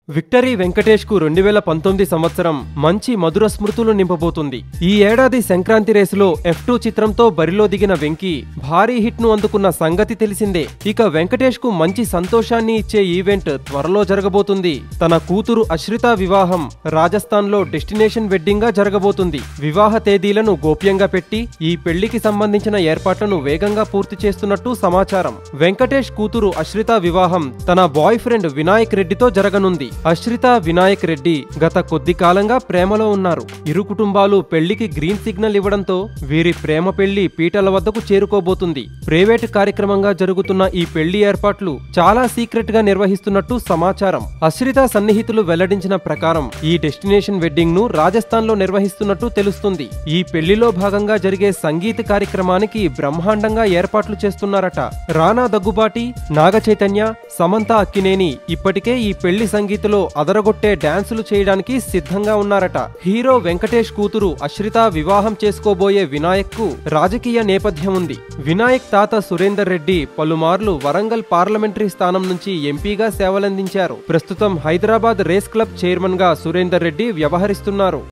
victory Venkatesh కు రెండు వేల పంతొమ్మిది సంవత్సరం మంచి మధుర స్మృతులు నింపబోతుంది ఈ ఏడాది సంక్రాంతి రేసులో ఎఫ్ టూ చిత్రంతో బరిలో దిగిన వెంకీ భారీ హిట్ ను అందుకున్న సంగతి తెలిసిందే ఇక వెంకటేష్ కు మంచి సంతోషాన్ని ఇచ్చే ఈవెంట్ త్వరలో జరగబోతుంది తన కూతురు అశ్రిత వివాహం రాజస్థాన్ లో డెస్టినేషన్ వెడ్డింగ్ గా జరగబోతుంది వివాహ తేదీలను గోప్యంగా పెట్టి ఈ పెళ్లికి సంబంధించిన ఏర్పాట్లను వేగంగా పూర్తి చేస్తున్నట్టు సమాచారం వెంకటేష్ కూతురు అశ్రిత వివాహం తన బాయ్ ఫ్రెండ్ వినాయక్ రెడ్డితో జరగనుంది అశ్రిత వినాయక్ రెడ్డి గత కొద్ది కాలంగా ప్రేమలో ఉన్నారు ఇరు కుటుంబాలు పెళ్లికి గ్రీన్ సిగ్నల్ ఇవ్వడంతో వీరి ప్రేమ పెళ్లి పీటల వద్దకు చేరుకోబోతుంది ప్రైవేట్ కార్యక్రమంగా జరుగుతున్న ఈ పెళ్లి ఏర్పాట్లు చాలా సీక్రెట్ గా నిర్వహిస్తున్నట్టు సమాచారం అశ్రిత సన్నిహితులు వెల్లడించిన ప్రకారం ఈ డెస్టినేషన్ వెడ్డింగ్ ను రాజస్థాన్ లో నిర్వహిస్తున్నట్టు తెలుస్తుంది ఈ పెళ్లిలో భాగంగా జరిగే సంగీత కార్యక్రమానికి బ్రహ్మాండంగా ఏర్పాట్లు చేస్తున్నారట రానా దగ్గుబాటి నాగ చైతన్య సమంత అక్కినేని ఇప్పటికే ఈ పెళ్లి సంగీతలో అదరగొట్టే డాన్సులు చేయడానికి సిద్ధంగా ఉన్నారట హీరో వెంకటేష్ కూతురు అశ్రిత వివాహం చేసుకోబోయే వినాయక్ కు రాజకీయ నేపథ్యం ఉంది వినాయక్ తాత సురేందర్ రెడ్డి పలుమార్లు వరంగల్ పార్లమెంటరీ స్థానం నుంచి ఎంపీగా సేవలందించారు ప్రస్తుతం హైదరాబాద్ రేస్ క్లబ్ చైర్మన్ గా సురేందర్ రెడ్డి వ్యవహరిస్తున్నారు